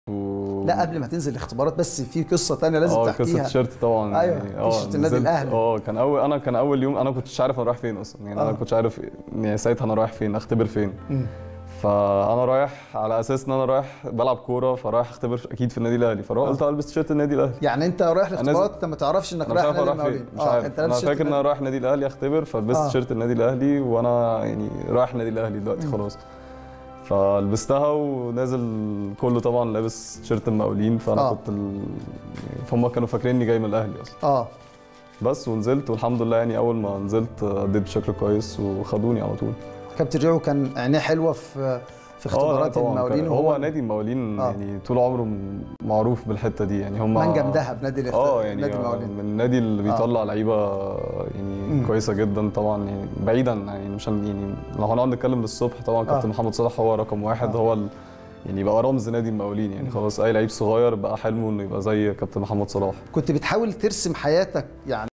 و... لا قبل ما تنزل الاختبارات بس في قصه تانية لازم اه تحكيها قصه تيشيرت طبعا أيوة، اه تيشيرت النادي نزلت- الأهلي. اه كان اول انا كان اول يوم انا ما كنتش عارف انا رايح فين اصلا يعني انا آه. ما كنتش عارف يعني ساعتها انا رايح فين اختبر فين مم. فانا رايح على اساس ان انا رايح بلعب كوره فرايح اختبر اكيد في النادي الاهلي فروح قلت البس تيشيرت النادي الاهلي يعني انت رايح نازل- الاختبارات انت ما تعرفش انك انا مش رايح عارف نادي اروح فين المقاولين مش عارف انت انا لابس فاكر تيشيرت ان انا رايح النادي الاهلي اختبر فلبست آه. تيشيرت النادي الاهلي وانا يعني رايح النادي الاهلي دلوقتي مم. خلاص فلبستها ونازل كله طبعا لابس تيشيرت المقاولين فانا آه. كنت ال... فهم كانوا فاكريني جاي من الاهلي اصلا اه بس ونزلت والحمد لله يعني اول ما نزلت اديت بشكل كويس وخدوني على طول كابتن ريعو كان عينيه حلوه في في اه لا اختبارات طبعا المقاولين كان- وهو هو نادي المقاولين آه. يعني طول عمره م- معروف بالحته دي يعني هم منجم دهب نادي الاخت- اه يعني نادي آه، المقاولين من النادي اللي بيطلع لعيبه يعني مم. كويسه جدا طبعا يعني بعيدا يعني مش هن- يعني لو هنقعد نتكلم للصبح طبعا كابتن آه. محمد صلاح هو رقم واحد آه. هو ال يعني بقى رمز نادي المقاولين يعني مم. خلاص اي لعيب صغير بقى حلمه انه يبقى زي كابتن محمد صلاح كنت بتحاول ترسم حياتك يعني